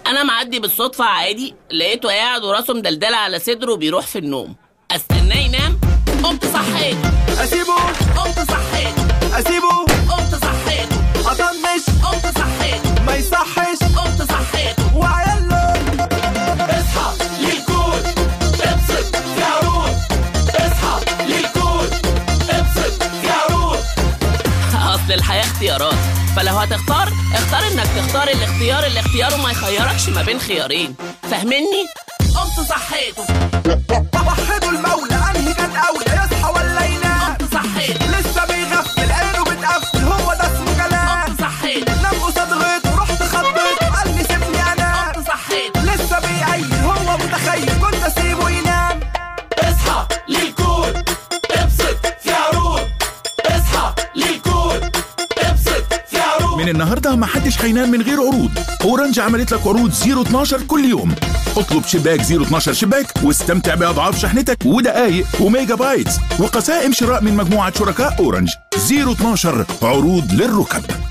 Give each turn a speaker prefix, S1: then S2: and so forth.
S1: انا معدي بالصدفه عادي لقيته قاعد وراسه مدلدله على صدره وبيروح في النوم استناه ينام قمت صحيته
S2: اسيبه
S1: قمت صحيته
S2: اسيبه
S1: قمت صحيته
S2: اطنش
S1: قمت صحيته
S2: ما يصحش
S1: قمت صحيته
S2: وعياله
S1: اصحى للكود ابسط في عروض اصحى للكود ابسط في عروض اصل الحياه اختيارات فلو هتختار اختار انك تختار الاختيار اللي اختياره ما يخيركش ما بين خيارين فاهمني قمت صحيته
S2: وحدوا المولى انهي كان اولى يصحى ولا ينام
S1: قمت صحيته
S2: لسه بيغفل عينه بتقفل هو ده اسمه كلام
S1: قمت صحيته
S2: نام قصاد غيطه رحت خضيته قال لي سيبني انام
S1: قمت صحيته
S2: لسه بيعيل هو متخيل كنت اسيبه ينام
S1: اصحى للكود ابسط في عروض اصحى للكود ابسط في عروض
S3: من النهارده ما حدش هينام من غير عروض اورنج عملت لك عروض 012 كل يوم اطلب شباك 012 شباك واستمتع باضعاف شحنتك ودقائق وميجا بايتس وقسائم شراء من مجموعه شركاء اورنج 012 عروض للركب